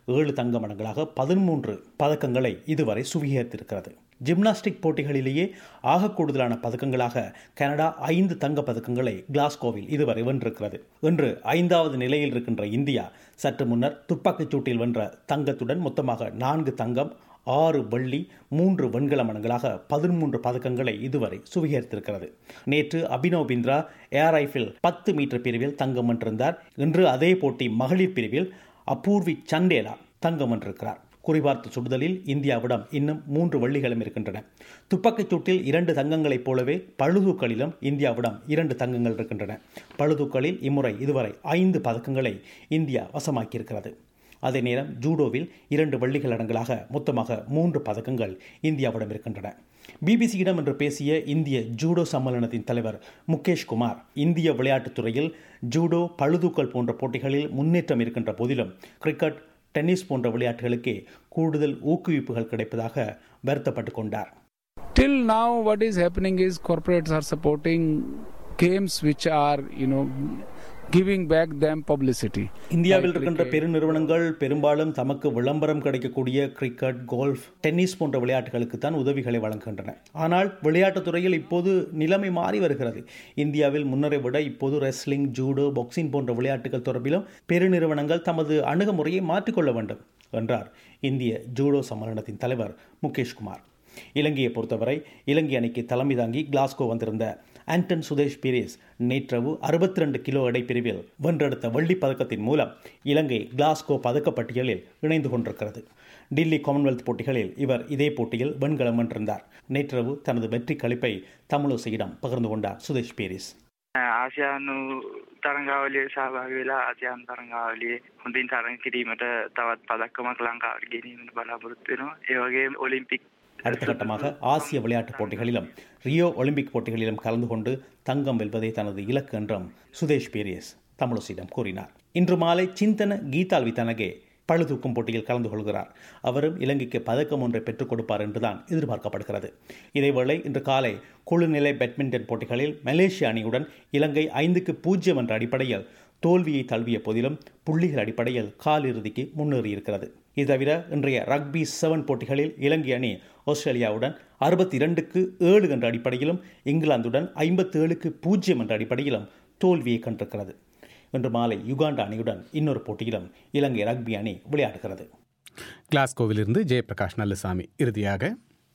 ஏழு தங்க மடங்களாக பதிமூன்று பதக்கங்களை இதுவரை சுவீகரித்திருக்கிறது ஜிம்னாஸ்டிக் போட்டிகளிலேயே ஆக கூடுதலான பதக்கங்களாக கனடா ஐந்து தங்க பதக்கங்களை கிளாஸ்கோவில் இதுவரை வென்றிருக்கிறது இன்று ஐந்தாவது நிலையில் இருக்கின்ற இந்தியா சற்று முன்னர் துப்பாக்கிச் சூட்டில் வென்ற தங்கத்துடன் மொத்தமாக நான்கு தங்கம் ஆறு வெள்ளி மூன்று வெண்கல மடங்களாக பதிமூன்று பதக்கங்களை இதுவரை சுவீகரித்திருக்கிறது நேற்று அபினவ் பிந்த்ரா ஏர் ரைஃபிள் பத்து மீட்டர் பிரிவில் தங்கம் வென்றிருந்தார் இன்று அதே போட்டி மகளிர் பிரிவில் அபூர்வி சண்டேலா தங்கம் வென்றிருக்கிறார் குறிபார்த்த சுடுதலில் இந்தியாவிடம் இன்னும் மூன்று வெள்ளிகளும் இருக்கின்றன துப்பாக்கிச் சூட்டில் இரண்டு தங்கங்களைப் போலவே பழுதூக்களிலும் இந்தியாவிடம் இரண்டு தங்கங்கள் இருக்கின்றன பழுதூக்களில் இம்முறை இதுவரை ஐந்து பதக்கங்களை இந்தியா வசமாக்கியிருக்கிறது அதே நேரம் ஜூடோவில் இரண்டு வெள்ளிகள் அடங்கலாக மொத்தமாக மூன்று பதக்கங்கள் இந்தியாவிடம் இருக்கின்றன பிபிசியிடம் என்று பேசிய இந்திய ஜூடோ சம்மேளனத்தின் தலைவர் முகேஷ் குமார் இந்திய விளையாட்டுத் துறையில் ஜூடோ பழுதூக்கல் போன்ற போட்டிகளில் முன்னேற்றம் இருக்கின்ற போதிலும் கிரிக்கெட் டென்னிஸ் போன்ற விளையாட்டுகளுக்கே கூடுதல் ஊக்குவிப்புகள் கிடைப்பதாக வருத்தப்பட்டு கொண்டார் Till now, what is happening is corporates are supporting games which are, you know, giving back them publicity. இந்தியாவில் இருக்கின்ற பெருநிறுவனங்கள் பெரும்பாலும் தமக்கு விளம்பரம் கிடைக்கக்கூடிய கிரிக்கெட் கோல்ஃப் டென்னிஸ் போன்ற விளையாட்டுகளுக்கு தான் உதவிகளை வழங்குகின்றன ஆனால் விளையாட்டுத் துறையில் இப்போது நிலைமை மாறி வருகிறது இந்தியாவில் முன்னரை விட இப்போது ரெஸ்லிங் ஜூடோ பாக்ஸிங் போன்ற விளையாட்டுகள் தொடர்பிலும் பெருநிறுவனங்கள் தமது அணுகுமுறையை மாற்றிக்கொள்ள வேண்டும் என்றார் இந்திய ஜூடோ சம்மேளனத்தின் தலைவர் முகேஷ் குமார் இலங்கையை பொறுத்தவரை இலங்கை அணிக்கு தலைமை தாங்கி கிளாஸ்கோ வந்திருந்த ஆண்டன் சுதேஷ் பீரேஸ் நேற்றவு அறுபத்தி ரெண்டு கிலோ எடை பிரிவில் வென்றெடுத்த வெள்ளிப் பதக்கத்தின் மூலம் இலங்கை கிளாஸ்கோ பதக்கப்பட்டியலில் இணைந்து கொண்டிருக்கிறது டில்லி காமன்வெல்த் போட்டிகளில் இவர் இதே போட்டியில் வெண்கலம் வென்றிருந்தார் நேற்றிரவு தனது வெற்றி களிப்பை தமிழோசையிடம் பகிர்ந்து கொண்டார் சுதேஷ் பீரிஸ் ආසියානු තරංගාවලිය සහභාගි වෙලා ආසියානු තරංගාවලියේ හොඳින් තරඟ කිරීමට තවත් පදක්කමක් ලංකාවට ගෙනීමට බලාපොරොත්තු වෙනවා. ඒ වගේම ඔලිම්පික් அடுத்த கட்டமாக ஆசிய விளையாட்டுப் போட்டிகளிலும் ரியோ ஒலிம்பிக் போட்டிகளிலும் கலந்து கொண்டு தங்கம் வெல்வதே தனது இலக்கு என்றும் சுதேஷ் பீரியஸ் தமிழசிடம் கூறினார் இன்று மாலை சிந்தன கீதால்வி தனகே பழுதூக்கும் போட்டியில் கலந்து கொள்கிறார் அவரும் இலங்கைக்கு பதக்கம் ஒன்றை பெற்றுக் கொடுப்பார் என்றுதான் எதிர்பார்க்கப்படுகிறது இதேவேளை இன்று காலை குழுநிலை பேட்மிண்டன் போட்டிகளில் மலேசிய அணியுடன் இலங்கை ஐந்துக்கு பூஜ்ஜியம் என்ற அடிப்படையில் தோல்வியை தழுவிய போதிலும் புள்ளிகள் அடிப்படையில் காலிறுதிக்கு முன்னேறியிருக்கிறது இது தவிர இன்றைய ரக்பி செவன் போட்டிகளில் இலங்கை அணி ஆஸ்திரேலியாவுடன் அறுபத்தி இரண்டுக்கு ஏழு என்ற அடிப்படையிலும் இங்கிலாந்துடன் ஐம்பத்தி ஏழுக்கு பூஜ்ஜியம் என்ற அடிப்படையிலும் தோல்வியை கண்டிருக்கிறது இன்று மாலை யுகாண்டா அணியுடன் இன்னொரு போட்டியிலும் இலங்கை ரக்பி அணி விளையாடுகிறது கிளாஸ்கோவிலிருந்து ஜெயபிரகாஷ் நல்லசாமி இறுதியாக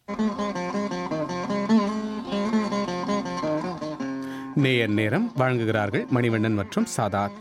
நேயர் நேரம் வழங்குகிறார்கள் மணிவண்ணன் மற்றும் சாதாத்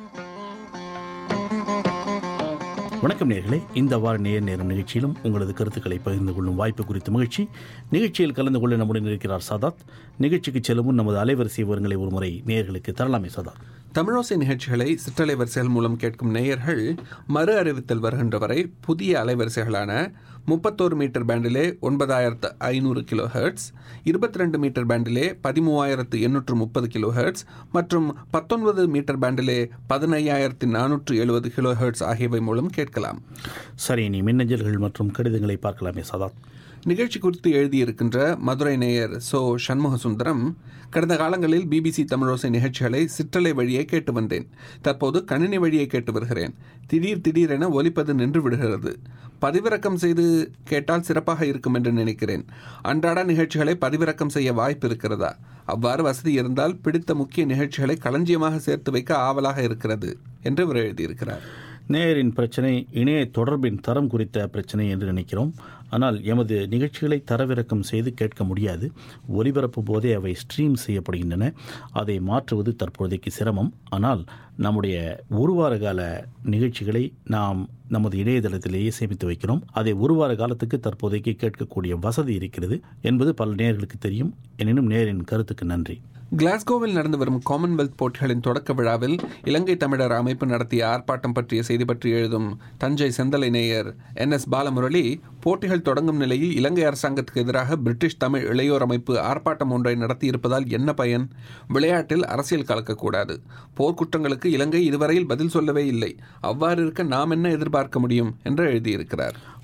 வணக்கம் நேர்களே இந்த வார நேர் நேரம் நிகழ்ச்சியிலும் உங்களது கருத்துக்களை பகிர்ந்து கொள்ளும் வாய்ப்பு குறித்த மகிழ்ச்சி நிகழ்ச்சியில் கலந்து கொள்ள நம்முடன் இருக்கிறார் சாதாத் நிகழ்ச்சிக்கு செல்லும் முன் நமது அலைவரிசை விவரங்களை ஒருமுறை நேயர்களுக்கு தரலாமே சாதாத் தமிழோசை நிகழ்ச்சிகளை சிற்றலை வரிசைகள் மூலம் கேட்கும் நேயர்கள் மறு அறிவித்தல் வருகின்ற வரை புதிய அலைவரிசைகளான முப்பத்தோரு மீட்டர் பேண்டிலே ஒன்பதாயிரத்து ஐநூறு கிலோ ஹெர்ட்ஸ் இருபத்தி ரெண்டு மீட்டர் பேண்டிலே பதிமூவாயிரத்து எண்ணூற்று முப்பது கிலோ ஹெர்ட்ஸ் மற்றும் பத்தொன்பது மீட்டர் பேண்டிலே பதினையாயிரத்து நானூற்று எழுபது கிலோ ஹெர்ட்ஸ் ஆகியவை மூலம் கேட்கலாம் சரி நீ மின்னஞ்சல்கள் மற்றும் கடிதங்களை பார்க்கலாமே சாதாத் நிகழ்ச்சி குறித்து எழுதியிருக்கின்ற மதுரை நேயர் சோ சண்முக சுந்தரம் கடந்த காலங்களில் பிபிசி தமிழோசை நிகழ்ச்சிகளை சிற்றலை வழியே கேட்டு வந்தேன் தற்போது கணினி வழியே கேட்டு வருகிறேன் திடீர் திடீரென ஒலிப்பது நின்று விடுகிறது பதிவிறக்கம் செய்து கேட்டால் சிறப்பாக இருக்கும் என்று நினைக்கிறேன் அன்றாட நிகழ்ச்சிகளை பதிவிறக்கம் செய்ய வாய்ப்பு இருக்கிறதா அவ்வாறு வசதி இருந்தால் பிடித்த முக்கிய நிகழ்ச்சிகளை களஞ்சியமாக சேர்த்து வைக்க ஆவலாக இருக்கிறது என்று அவர் எழுதியிருக்கிறார் நேயரின் பிரச்சனை இணைய தொடர்பின் தரம் குறித்த பிரச்சனை என்று நினைக்கிறோம் ஆனால் எமது நிகழ்ச்சிகளை தரவிறக்கம் செய்து கேட்க முடியாது ஒலிபரப்பு போதே அவை ஸ்ட்ரீம் செய்யப்படுகின்றன அதை மாற்றுவது தற்போதைக்கு சிரமம் ஆனால் நம்முடைய ஒரு வார கால நிகழ்ச்சிகளை நாம் நமது இணையதளத்திலேயே சேமித்து வைக்கிறோம் அதை ஒரு வார காலத்துக்கு தற்போதைக்கு கேட்கக்கூடிய வசதி இருக்கிறது என்பது பல நேயர்களுக்கு தெரியும் எனினும் நேரின் கருத்துக்கு நன்றி கிளாஸ்கோவில் நடந்து வரும் காமன்வெல்த் போட்டிகளின் தொடக்க விழாவில் இலங்கை தமிழர் அமைப்பு நடத்திய ஆர்ப்பாட்டம் பற்றிய செய்தி பற்றி எழுதும் தஞ்சை செந்தலை நேயர் என் எஸ் பாலமுரளி போட்டிகள் தொடங்கும் நிலையில் இலங்கை அரசாங்கத்துக்கு எதிராக பிரிட்டிஷ் தமிழ் இளையோர் அமைப்பு ஆர்ப்பாட்டம் ஒன்றை நடத்தியிருப்பதால் என்ன பயன் விளையாட்டில் அரசியல் கலக்கக்கூடாது போர்க்குற்றங்களுக்கு இலங்கை இதுவரையில் பதில் சொல்லவே இல்லை அவ்வாறு இருக்க நாம் என்ன எதிர்பார்க்க முடியும் என்று எழுதியிருக்கிறார்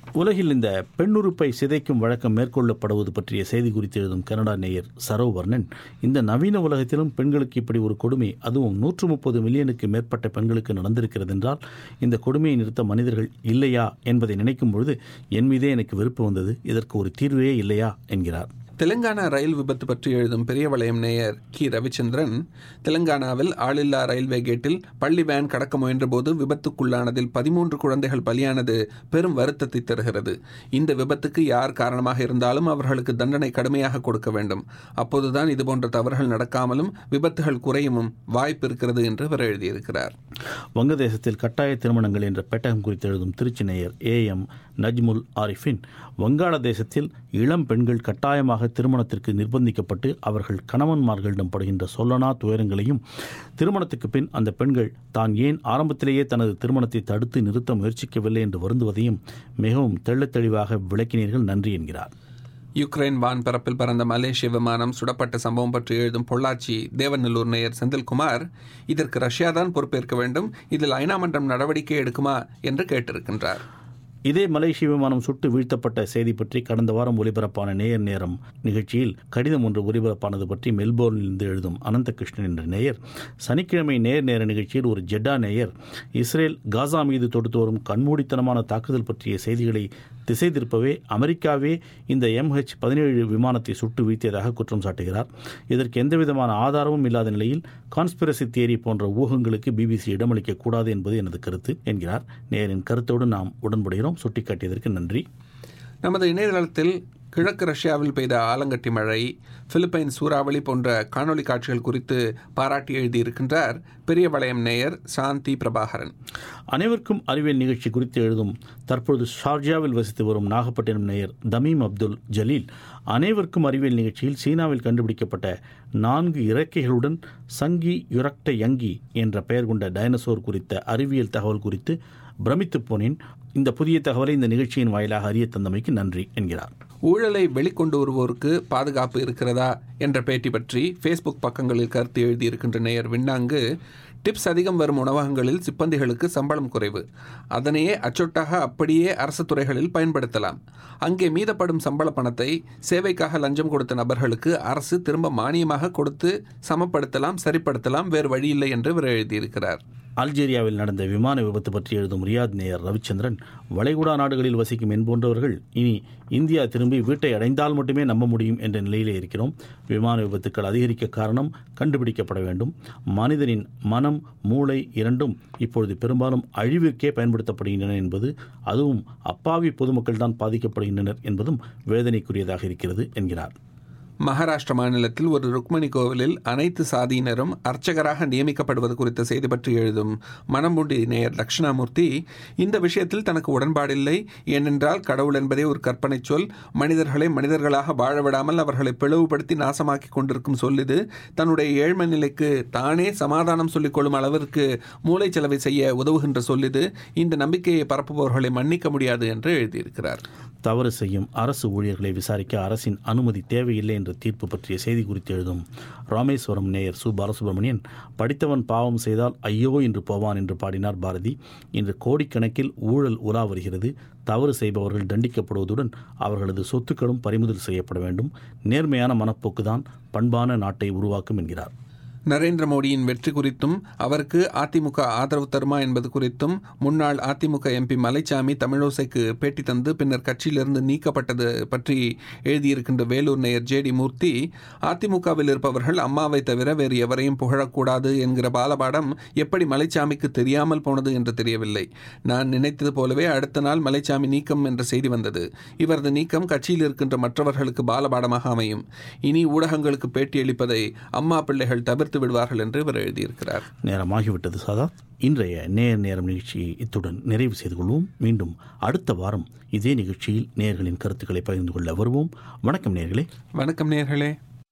உலகில் இந்த பெண்ணுறுப்பை சிதைக்கும் வழக்கம் மேற்கொள்ளப்படுவது பற்றிய செய்தி குறித்து எழுதும் கனடா நேயர் சரோவர்ணன் இந்த நவீன உலகத்திலும் பெண்களுக்கு இப்படி ஒரு கொடுமை அதுவும் நூற்று முப்பது மில்லியனுக்கு மேற்பட்ட பெண்களுக்கு நடந்திருக்கிறது என்றால் இந்த கொடுமையை நிறுத்த மனிதர்கள் இல்லையா என்பதை நினைக்கும் பொழுது என் மீதே எனக்கு வெறுப்பு வந்தது இதற்கு ஒரு தீர்வே இல்லையா என்கிறார் தெலுங்கானா ரயில் விபத்து பற்றி எழுதும் பெரிய வளையம் நேயர் கி ரவிச்சந்திரன் தெலுங்கானாவில் ஆளில்லா ரயில்வே கேட்டில் பள்ளி வேன் கடக்க முயன்றபோது விபத்துக்குள்ளானதில் பதிமூன்று குழந்தைகள் பலியானது பெரும் வருத்தத்தை தருகிறது இந்த விபத்துக்கு யார் காரணமாக இருந்தாலும் அவர்களுக்கு தண்டனை கடுமையாக கொடுக்க வேண்டும் அப்போதுதான் இதுபோன்ற தவறுகள் நடக்காமலும் விபத்துகள் குறையவும் வாய்ப்பு இருக்கிறது என்று அவர் எழுதியிருக்கிறார் வங்கதேசத்தில் கட்டாய திருமணங்கள் என்ற பெட்டகம் குறித்து எழுதும் திருச்சி நேயர் ஏ எம் நஜ்முல் ஆரிஃபின் வங்காளதேசத்தில் இளம் பெண்கள் கட்டாயமாக திருமணத்திற்கு நிர்பந்திக்கப்பட்டு அவர்கள் கணவன்மார்களிடம் படுகின்ற சொல்லனா துயரங்களையும் திருமணத்துக்கு பின் அந்த பெண்கள் தான் ஏன் ஆரம்பத்திலேயே தனது திருமணத்தை தடுத்து நிறுத்த முயற்சிக்கவில்லை என்று வருந்துவதையும் மிகவும் தெள்ளத் தெளிவாக விளக்கினீர்கள் நன்றி என்கிறார் யுக்ரைன் வான்பரப்பில் பறந்த மலேசிய விமானம் சுடப்பட்ட சம்பவம் பற்றி எழுதும் பொள்ளாச்சி தேவநல்லூர் நேயர் செந்தில்குமார் இதற்கு ரஷ்யா தான் பொறுப்பேற்க வேண்டும் இதில் ஐநா மன்றம் நடவடிக்கை எடுக்குமா என்று கேட்டிருக்கின்றார் இதே மலேசிய விமானம் சுட்டு வீழ்த்தப்பட்ட செய்தி பற்றி கடந்த வாரம் ஒலிபரப்பான நேயர் நேரம் நிகழ்ச்சியில் கடிதம் ஒன்று ஒலிபரப்பானது பற்றி மெல்போர்னிலிருந்து எழுதும் அனந்தகிருஷ்ணன் என்ற நேயர் சனிக்கிழமை நேர் நேர நிகழ்ச்சியில் ஒரு ஜெட்டா நேயர் இஸ்ரேல் காசா மீது தொடுத்து வரும் கண்மூடித்தனமான தாக்குதல் பற்றிய செய்திகளை திசை திருப்பவே அமெரிக்காவே இந்த எம்ஹெச் பதினேழு விமானத்தை சுட்டு வீழ்த்தியதாக குற்றம் சாட்டுகிறார் இதற்கு எந்தவிதமான ஆதாரமும் இல்லாத நிலையில் கான்ஸ்பிரசி தியரி போன்ற ஊகங்களுக்கு பிபிசி இடமளிக்க கூடாது என்பது எனது கருத்து என்கிறார் நேரின் கருத்தோடு நாம் உடன்படுகிறோம் சுட்டிக்காட்டியதற்கு நன்றி நமது இணையதளத்தில் கிழக்கு ரஷ்யாவில் பெய்த ஆலங்கட்டி மழை பிலிப்பைன் சூறாவளி போன்ற காணொளி காட்சிகள் குறித்து பாராட்டி எழுதியிருக்கின்றார் பெரிய வளையம் நேயர் சாந்தி பிரபாகரன் அனைவருக்கும் அறிவியல் நிகழ்ச்சி குறித்து எழுதும் தற்பொழுது ஷார்ஜாவில் வசித்து வரும் நாகப்பட்டினம் நேயர் தமீம் அப்துல் ஜலீல் அனைவருக்கும் அறிவியல் நிகழ்ச்சியில் சீனாவில் கண்டுபிடிக்கப்பட்ட நான்கு இறக்கைகளுடன் சங்கி யுரக்ட யங்கி என்ற பெயர் கொண்ட டைனசோர் குறித்த அறிவியல் தகவல் குறித்து பிரமித்து போனேன் இந்த புதிய தகவலை இந்த நிகழ்ச்சியின் வாயிலாக அறிய தந்தமைக்கு நன்றி என்கிறார் ஊழலை வெளிக்கொண்டு வருவோருக்கு பாதுகாப்பு இருக்கிறதா என்ற பேட்டி பற்றி ஃபேஸ்புக் பக்கங்களில் கருத்து எழுதியிருக்கின்ற நேயர் விண்ணாங்கு டிப்ஸ் அதிகம் வரும் உணவகங்களில் சிப்பந்திகளுக்கு சம்பளம் குறைவு அதனையே அச்சொட்டாக அப்படியே அரசு துறைகளில் பயன்படுத்தலாம் அங்கே மீதப்படும் சம்பள பணத்தை சேவைக்காக லஞ்சம் கொடுத்த நபர்களுக்கு அரசு திரும்ப மானியமாக கொடுத்து சமப்படுத்தலாம் சரிப்படுத்தலாம் வேறு வழியில்லை என்று இவர் எழுதியிருக்கிறார் அல்ஜீரியாவில் நடந்த விமான விபத்து பற்றி எழுதும் ரியாத் நேயர் ரவிச்சந்திரன் வளைகுடா நாடுகளில் வசிக்கும் என்போன்றவர்கள் இனி இந்தியா திரும்பி வீட்டை அடைந்தால் மட்டுமே நம்ப முடியும் என்ற நிலையிலே இருக்கிறோம் விமான விபத்துக்கள் அதிகரிக்க காரணம் கண்டுபிடிக்கப்பட வேண்டும் மனிதனின் மனம் மூளை இரண்டும் இப்பொழுது பெரும்பாலும் அழிவிற்கே பயன்படுத்தப்படுகின்றன என்பது அதுவும் அப்பாவி பொதுமக்கள் தான் பாதிக்கப்படுகின்றனர் என்பதும் வேதனைக்குரியதாக இருக்கிறது என்கிறார் மகாராஷ்டிர மாநிலத்தில் ஒரு ருக்மணி கோவிலில் அனைத்து சாதியினரும் அர்ச்சகராக நியமிக்கப்படுவது குறித்த செய்தி பற்றி எழுதும் மணமுண்டி நேயர் தட்சிணாமூர்த்தி இந்த விஷயத்தில் தனக்கு உடன்பாடில்லை ஏனென்றால் கடவுள் என்பதே ஒரு கற்பனை சொல் மனிதர்களை மனிதர்களாக வாழ விடாமல் அவர்களை பிளவுபடுத்தி நாசமாக்கி கொண்டிருக்கும் சொல் இது தன்னுடைய ஏழ்மை நிலைக்கு தானே சமாதானம் சொல்லிக் கொள்ளும் அளவிற்கு மூளை செலவை செய்ய உதவுகின்ற சொல் இது இந்த நம்பிக்கையை பரப்புபவர்களை மன்னிக்க முடியாது என்று எழுதியிருக்கிறார் தவறு செய்யும் அரசு ஊழியர்களை விசாரிக்க அரசின் அனுமதி தேவையில்லை என்ற தீர்ப்பு பற்றிய செய்தி குறித்து எழுதும் ராமேஸ்வரம் நேயர் சு பாலசுப்ரமணியன் படித்தவன் பாவம் செய்தால் ஐயோ என்று போவான் என்று பாடினார் பாரதி இன்று கோடிக்கணக்கில் ஊழல் உலா வருகிறது தவறு செய்பவர்கள் தண்டிக்கப்படுவதுடன் அவர்களது சொத்துக்களும் பறிமுதல் செய்யப்பட வேண்டும் நேர்மையான மனப்போக்குதான் பண்பான நாட்டை உருவாக்கும் என்கிறார் நரேந்திர மோடியின் வெற்றி குறித்தும் அவருக்கு அதிமுக ஆதரவு தருமா என்பது குறித்தும் முன்னாள் அதிமுக எம்பி மலைச்சாமி தமிழோசைக்கு பேட்டி தந்து பின்னர் கட்சியிலிருந்து நீக்கப்பட்டது பற்றி எழுதியிருக்கின்ற வேலூர் நேயர் ஜே டி மூர்த்தி அதிமுகவில் இருப்பவர்கள் அம்மாவை தவிர வேறு எவரையும் புகழக்கூடாது என்கிற பாலபாடம் எப்படி மலைச்சாமிக்கு தெரியாமல் போனது என்று தெரியவில்லை நான் நினைத்தது போலவே அடுத்த நாள் மலைச்சாமி நீக்கம் என்ற செய்தி வந்தது இவரது நீக்கம் கட்சியில் இருக்கின்ற மற்றவர்களுக்கு பாலபாடமாக அமையும் இனி ஊடகங்களுக்கு பேட்டியளிப்பதை அம்மா பிள்ளைகள் தவிர்த்து விடுவார்கள் என்று இவர் எழுதியிருக்கிறார் நேரமாகிவிட்டது சாதா இன்றைய நேர் நேரம் நிகழ்ச்சியை இத்துடன் நிறைவு செய்து கொள்வோம் மீண்டும் அடுத்த வாரம் இதே நிகழ்ச்சியில் நேர்களின் கருத்துக்களை பகிர்ந்து கொள்ள வருவோம் வணக்கம் நேர்களே வணக்கம் நேர்களே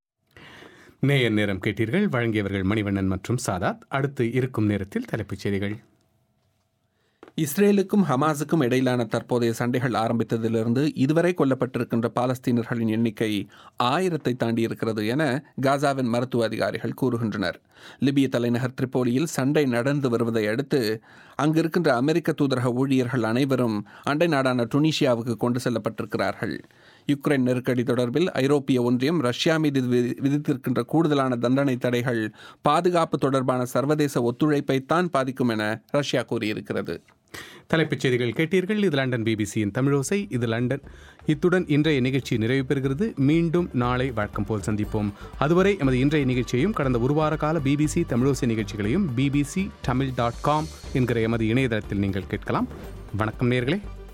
நேயர் நேரம் கேட்டீர்கள் வழங்கியவர்கள் மணிவண்ணன் மற்றும் சாதாத் அடுத்து இருக்கும் நேரத்தில் தலைப்புச் செய்திகள் இஸ்ரேலுக்கும் ஹமாஸுக்கும் இடையிலான தற்போதைய சண்டைகள் ஆரம்பித்ததிலிருந்து இதுவரை கொல்லப்பட்டிருக்கின்ற பாலஸ்தீனர்களின் எண்ணிக்கை ஆயிரத்தை தாண்டி இருக்கிறது என காசாவின் மருத்துவ அதிகாரிகள் கூறுகின்றனர் லிபிய தலைநகர் திரிப்போலியில் சண்டை நடந்து வருவதை அடுத்து அங்கிருக்கின்ற அமெரிக்க தூதரக ஊழியர்கள் அனைவரும் அண்டை நாடான டுனிஷியாவுக்கு கொண்டு செல்லப்பட்டிருக்கிறார்கள் யுக்ரைன் நெருக்கடி தொடர்பில் ஐரோப்பிய ஒன்றியம் ரஷ்யா மீது வி- விதித்திருக்கின்ற கூடுதலான தண்டனை தடைகள் பாதுகாப்பு தொடர்பான சர்வதேச ஒத்துழைப்பைத்தான் பாதிக்கும் என ரஷ்யா கூறியிருக்கிறது தலைப்புச் செய்திகள் கேட்டீர்கள் இது லண்டன் பிபிசியின் தமிழோசை இது லண்டன் இத்துடன் இன்றைய நிகழ்ச்சி நிறைவு பெறுகிறது மீண்டும் நாளை வழக்கம் போல் சந்திப்போம் அதுவரை எமது இன்றைய நிகழ்ச்சியையும் கடந்த ஒரு வார கால பிபிசி தமிழோசை நிகழ்ச்சிகளையும் பிபிசி தமிழ் டாட் காம் என்கிற எமது இணையதளத்தில் நீங்கள் கேட்கலாம் வணக்கம் நேர்களே